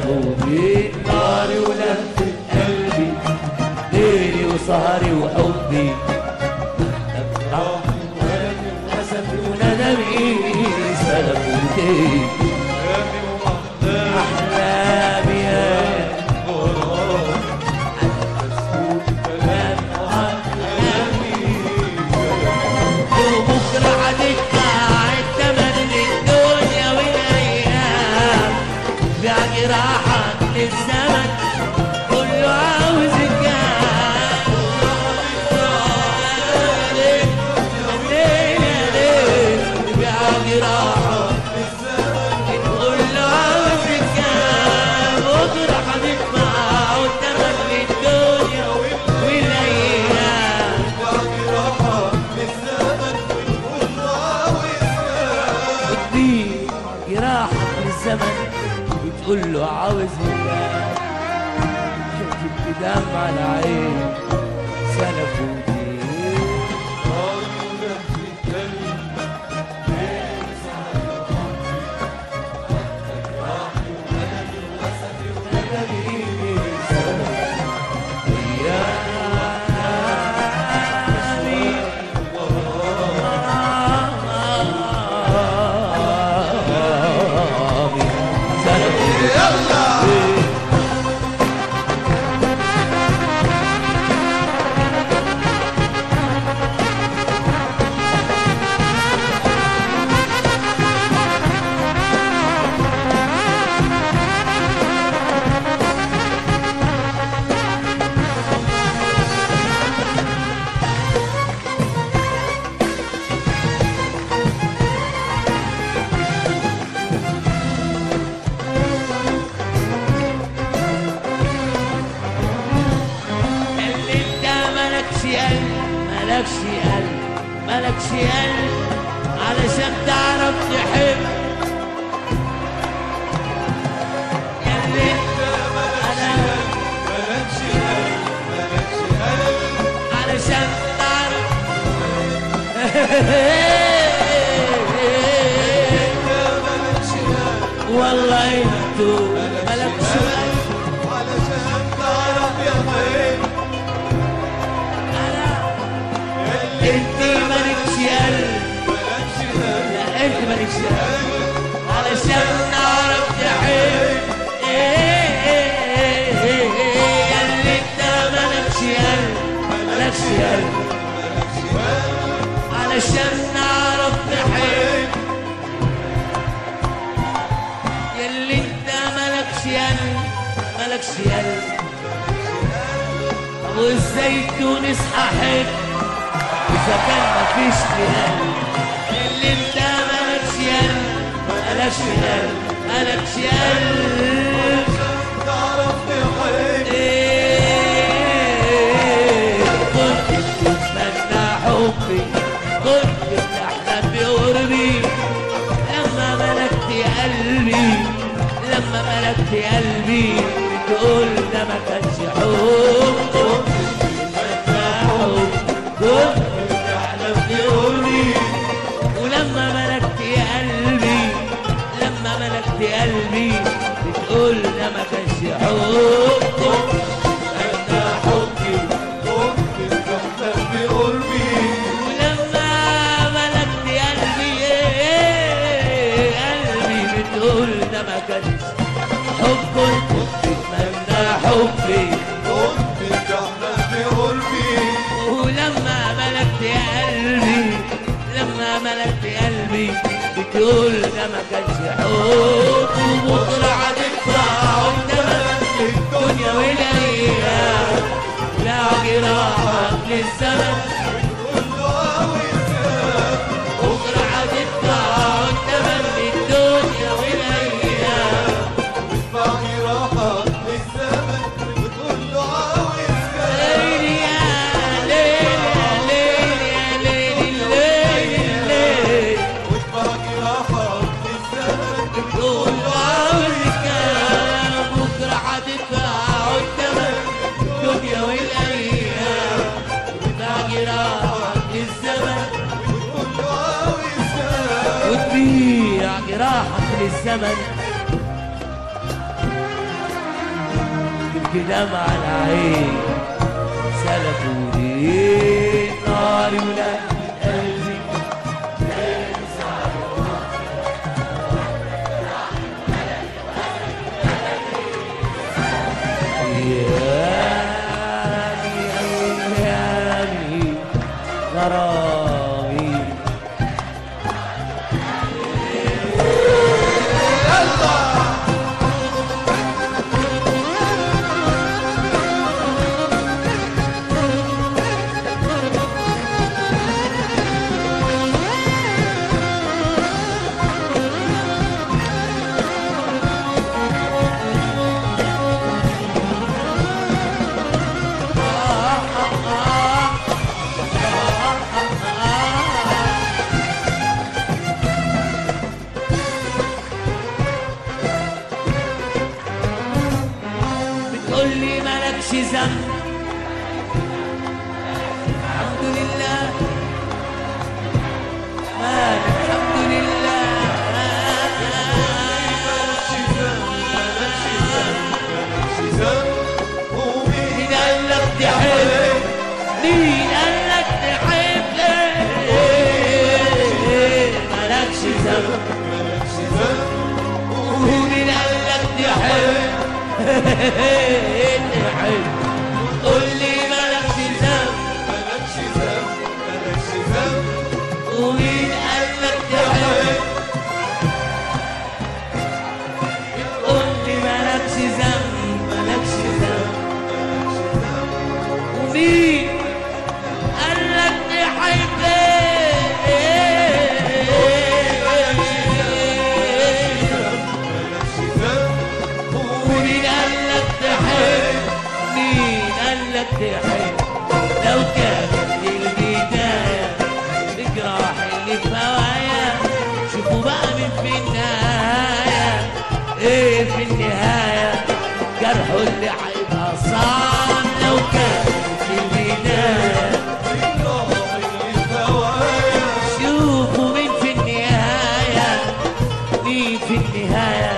سلفوا بيه ناري ولهفة قلبي ليلي وسهري وحبي أسفي وندمي سلفوا بيه أحلامي يا وبكرة هتدفع التمن للدنيا والأيام بعد راحة للزمن كله عاوز الجاه ليل يا ليل بعد راحة كله عاوز الجاه بكرة هتدفع التمن للدنيا والأيام بتبيع جراحك للزمن بتقول له عاوز منك شفت دمع العين سلف ودين اللي انت ملكش قلب ملكش قلب ملكش قلب علشان تعرف تحب اللي انت انا علشان تعرف والله انتو ملكش قلب انت مالكش قلب لا انت مالكش قلب علشان نعرف تحب ايه ايه ايه ايه يا اللي انت مالكش قلب مالكش قلب علشان نعرف تحب يا اللي انت مالكش قلب مالكش قلب وازاي تونس احب اذا كان مفيش قلب اللي انت مالكش قلب مالكش قلب مالكش قلب إيه، كنت بتتمنى حبي كنت بتحلم بقربي لما ملكت قلبي لما ملكت قلبي بتقول ده ما كانش حب كنت بتتمنى حب كنت بتحلم بقربي ولما ملكت قلبي لما ملكت قلبي بتقول ده ما كانش حب كنت بتتمنى حبي ولما ملكت قلبي إيه، قلبي بتقول ده ما كانش حب كنت بتتمنى حبي ولما ملكت قلبي لما ملكت قلبي بتقول ده ما كانش حب وبكره هتدفع الثمن الدنيا والايام لا جراحك للزمن بكره هتدفع الثمن الدنيا والايام ليل يا ليل يا ليل يا ليل الليل الليل بتقول عاوز كام بكره هتدفع الثمن الدنيا والايام باقي راحك للزمن وتبيع جراحك للزمن كده مع العين سلكوا لي ناري ولا قلبي أيامي أيامي غرامي بتقول لي مالكش ذنب الحمد لله مالك الحمد لله مين قال لك تحب مين قال لك تحب مالكش ذنب ومين قال لك تحب تحب قول لي مالكش ذنب ومين قال لك تحب قول لي مالكش ذنب مالكش ذنب ومين قال لك تحب ومين قال لك تحب مين قال لك تحب لو كانت البداية الجراح اللي في هوايا شوفوا بقى مين في النهاية ايه في النهاية جرحه اللي هيبقى صعب لو كانت البداية شوفوا مين في النهاية مين في النهاية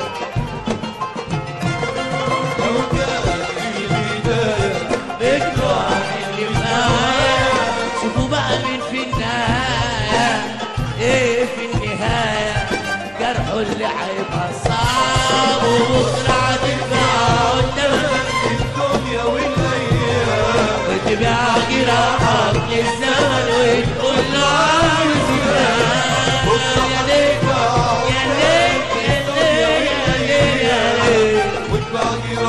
الجراح اللي في هوايا شوفوا بقى مين في النهاية ايه في النهاية جرحه اللي هيبقى صعب وبكرة هتبقى قدامك وتبيع جراحك للزمن وتقول له عاوز يبقى يا ليل يا ليل يا ليل يا ليل يا ليل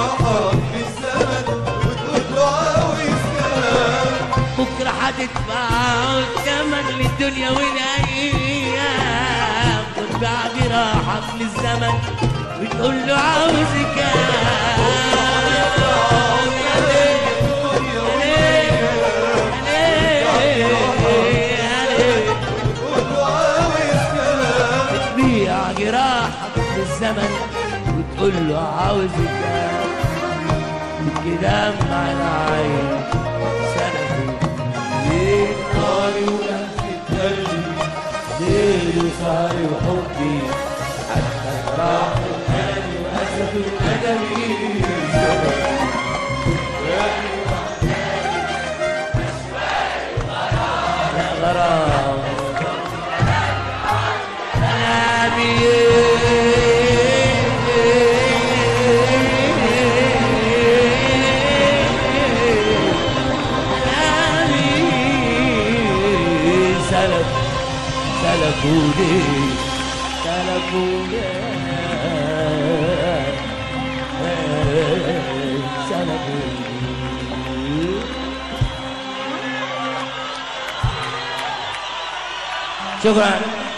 بكرة هتدفع الثمن للدنيا والأيام وتباع جراحك للزمن وتقول له عاوز كام يا ليل يا ليل يا ليل تبيع جراحك للزمن وتقول له عاوز كام كده مع العين سنة ليل ناري ولهفة قلبي ليل وسهري وحبي حتى راح الهاني وأسف الأدبي يا غرام سلك سلكوني سلكوني سلكوني شكرا